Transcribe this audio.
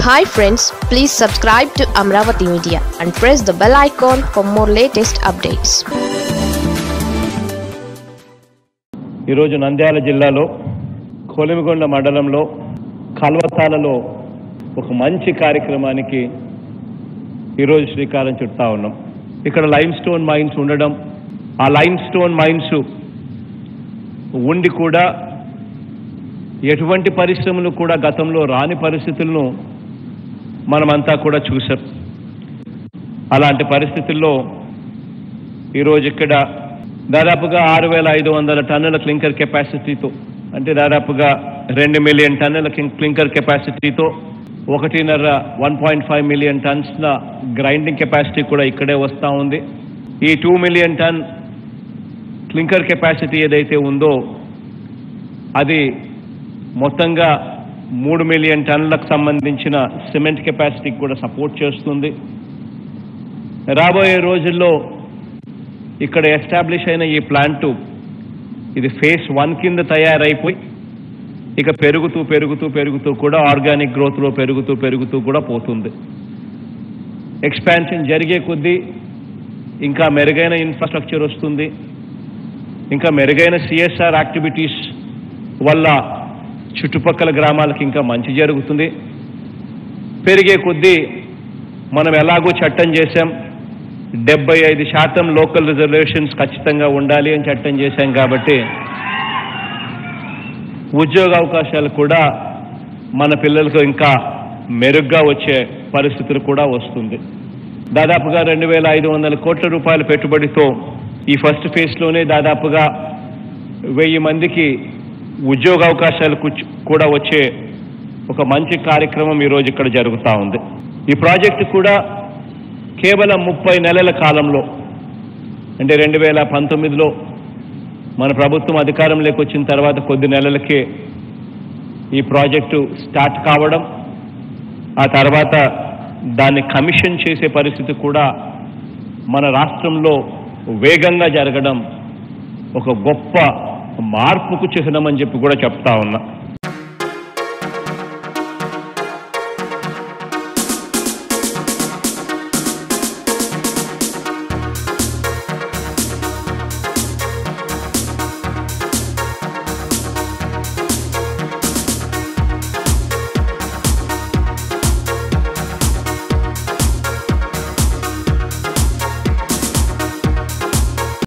hi friends please subscribe to Amaravati media and press the bell icon for more latest updates ఈరోజు నంద్యాల జిల్లాలో కొలిమిగొండ మండలంలో కల్వతాలలో ఒక మంచి కార్యక్రమానికి ఈరోజు శ్రీకారం చుడతా ఉన్నాం ఇక్కడ లైమ్ స్టోన్ మైన్స్ ఉండడం ఆ లైమ్ స్టోన్ మైన్స్ ఉండి కూడా ఎటువంటి పరిశ్రమలు కూడా గతంలో రాని పరిస్థితులను మనమంతా కూడా చూసాం అలాంటి పరిస్థితుల్లో ఈరోజు ఇక్కడ దాదాపుగా ఆరు వేల ఐదు వందల టన్నుల క్లింకర్ కెపాసిటీతో అంటే దాదాపుగా రెండు మిలియన్ టన్నుల క్లిం- క్లింకర్ కెపాసిటీతో ఒకటిన్నర వన్ పాయింట్ ఫైవ్ మిలియన్ టన్స్ల గ్రైండింగ్ కెపాసిటీ కూడా ఇక్కడే వస్తూ ఉంది ఈ two million ton clinker capacity ఏదైతే ఉందో అది మొత్తంగా మూడు మిలియన్ టన్నులకు సంబంధించిన సిమెంట్ కెపాసిటీకి కూడా సపోర్ట్ చేస్తుంది రాబోయే రోజుల్లో ఇక్కడ ఎస్టాబ్లిష్ అయిన ఈ ప్లాంటు ఇది ఫేస్ వన్ కింద తయారైపోయి ఇక పెరుగుతూ పెరుగుతూ పెరుగుతూ కూడా ఆర్గానిక్ గ్రోత్లో పెరుగుతూ పెరుగుతూ కూడా పోతుంది ఎక్స్పాన్షన్ జరిగే కొద్దీ ఇంకా మెరుగైన ఇన్ఫ్రాస్ట్రక్చర్ వస్తుంది ఇంకా మెరుగైన సిఎస్ఆర్ యాక్టివిటీస్ వల్ల చుట్టుపక్కల గ్రామాలకు ఇంకా మంచి జరుగుతుంది పెరిగే కొద్దీ మనం ఎలాగో చట్టం చేశాం డెబ్బై ఐదు శాతం లోకల్ రిజర్వేషన్స్ ఖచ్చితంగా ఉండాలి అని చట్టం చేశాం కాబట్టి ఉద్యోగ అవకాశాలు కూడా మన పిల్లలకు ఇంకా మెరుగ్గా వచ్చే పరిస్థితులు కూడా వస్తుంది దాదాపుగా రెండు వేల ఐదు వందల కోట్ల రూపాయల పెట్టుబడితో ఈ ఫస్ట్ ఫేజ్లోనే దాదాపుగా వెయ్యి మందికి ఉద్యోగ అవకాశాలు కుచ్- కూడా వచ్చే ఒక మంచి కార్యక్రమం ఈరోజు ఇక్కడ జరుగుతూ ఉంది ఈ ప్రాజెక్టు కూడా కేవలం ముప్పై నెలల కాలంలో అంటే రెండు వేల పంతొమ్మిదిలో మన ప్రభుత్వం అధికారంలోకి వచ్చిన తర్వాత కొద్ది నెలలకే ఈ ప్రాజెక్టు స్టార్ట్ కావడం ఆ తర్వాత దాన్ని కమిషన్ చేసే పరిస్థితి కూడా మన రాష్ట్రంలో వేగంగా జరగడం ఒక గొప్ప మార్పుకు చిహ్నం అని చెప్పి కూడా చెప్తా ఉన్నా